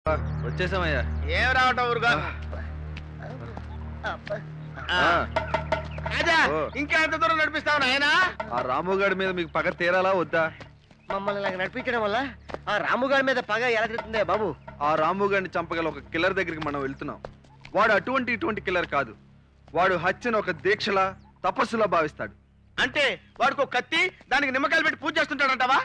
వచ్చేసామయ్యా ఏం రావటం ఊరుగా ఆ, అదే ఓ. ఇంకా ఎంత దూరం నడిపిస్తావు నాయనా ఆ రాముగాడి మీద మీకు పగ తీరాలా వద్దా మమ్మల్ని ఇలాగ నడిపించడం వల్ల ఆ రాముగారి మీద పగ ఎలా తిరుగుతుందే బాబు ఆ రాముగాడిని చంపగల ఒక కిల్లర్ దగ్గరికి మనం వెళ్తున్నాం వాడు అటువంటి ఇటువంటి కిల్లర్ కాదు వాడు హత్యను ఒక దీక్షలా తపస్సులా భావిస్తాడు అంటే వాడికి ఒక కత్తి దానికి నిమ్మకాయలు పెట్టి పూజ చేస్తుంటాడంటావా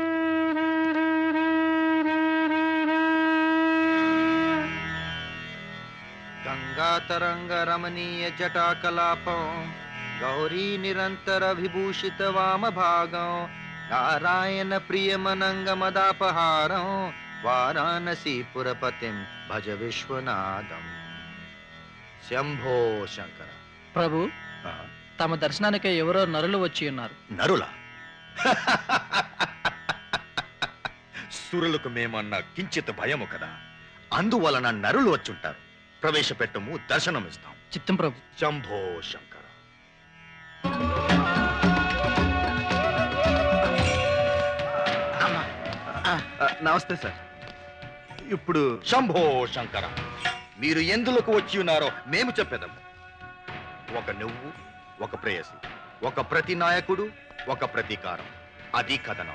గంగాతరంగ రమణీయ జటాకలాపం గౌరీ నిరంతర విభూషిత వామ భాగం నారాయణ ప్రియమనంగ మదాపహారం వారాణసీ పురపతిం భజ విశ్వనాథం శంభో శంకర ప్రభు ఆ, తమ దర్శనానికి ఎవరో నరులు వచ్చి ఉన్నారు నరుల సురులకు మేమన్న కించిత్ భయము కదా అందువలన నరులు వచ్చుంటారు ప్రవేశపెట్టము దర్శనమిస్తాం చిత్తం ప్రభు శంభో శంకర ఆ, నమస్తే సార్ ఇప్పుడు శంభో శంకర మీరు ఎందులకు వచ్చి ఉన్నారో మేము చెప్పేదాము ఒక నువ్వు ఒక ప్రేయసి ఒక ప్రతి నాయకుడు ఒక ప్రతీకారం అది కథనం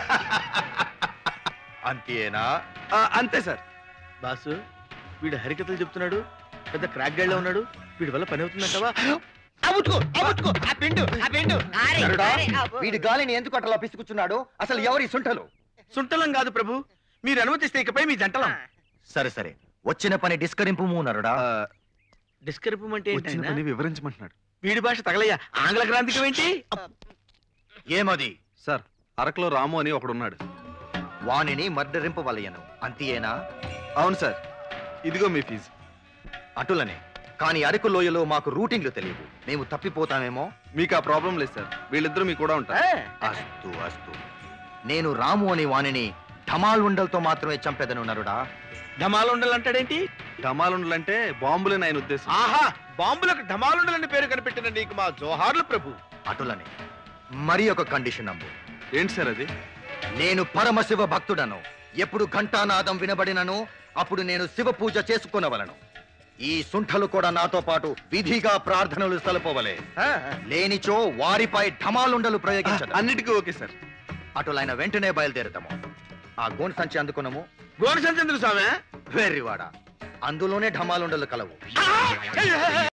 అంతేనా ఆ, అంతే సార్ బాసు వీడు హరికథలు చెప్తున్నాడు పెద్ద క్రాక్ గైడ్ లో ఉన్నాడు వీడి వల్ల పని అవుతుందంటావా అబుట్టుకో అబుట్టుకో ఆ పిండు ఆ పిండు నరుడా, వీడి గాలిని ఎందుకు అట్లా పిసుకుచున్నాడు అసలు ఎవరి సుంఠలు సుంటలం కాదు ప్రభు మీరు అనుమతిస్తే ఇకపై మీ జంటలం సరే సరే వచ్చిన పని డిస్కరింపు నరుడా ఆ, డిస్కరిపం అంటే ఏంటి వచ్చిన నాయనా? పని వివరించమంటున్నాడు వీడి భాష తగలయ్యా ఆంగ్ల గ్రాంధికం ఏంటి ఏమది సార్ అరకులో రాము అని ఒకడున్నాడు వాణిని మర్డరింపవలయను అంతేనా అవును సార్ ఇదిగో మీ ఫీజు అటులనే కానీ అరకు లోయలో మాకు రూటింగ్లు తెలియదు మేము తప్పిపోతామేమో మీకు ఆ ప్రాబ్లం లేదు సార్ వీళ్ళిద్దరూ మీకు కూడా ఉంటారు అస్తు అస్తు నేను రాము అనే వాణిని ఢమాల్ ఉండలతో మాత్రమే చంపెదను నరుడా ఢమాలుండలు అంటాడేంటి డమాలుండలంటే బాంబులని ఆయన ఉద్దేశం ఆహా బాంబులకు ఢమాలుండలని పేరు కనిపెట్టిన నీకు మా జోహార్లు ప్రభు అటులనే మరి ఒక కండిషన్ అంబు ఏంటి సార్ అది నేను పరమశివ భక్తుడను ఎప్పుడు ఘంటానాదం వినబడినను అప్పుడు నేను శివ పూజ చేసుకునవలను ఈ సుంఠలు కూడా నాతో పాటు విధిగా ప్రార్థనలు సలుపవలే లేనిచో వారిపై ఢమాలుండలు ప్రయోగించదు అన్నిటికీ ఓకే సార్ అటులైన వెంటనే బయలుదేరుతాము ఆ గోన్ సంచి అందుకున్నాము గోనసంచంద్ర స్వామి వెర్రివాడ అందులోనే ఢమాలుండలు కలవు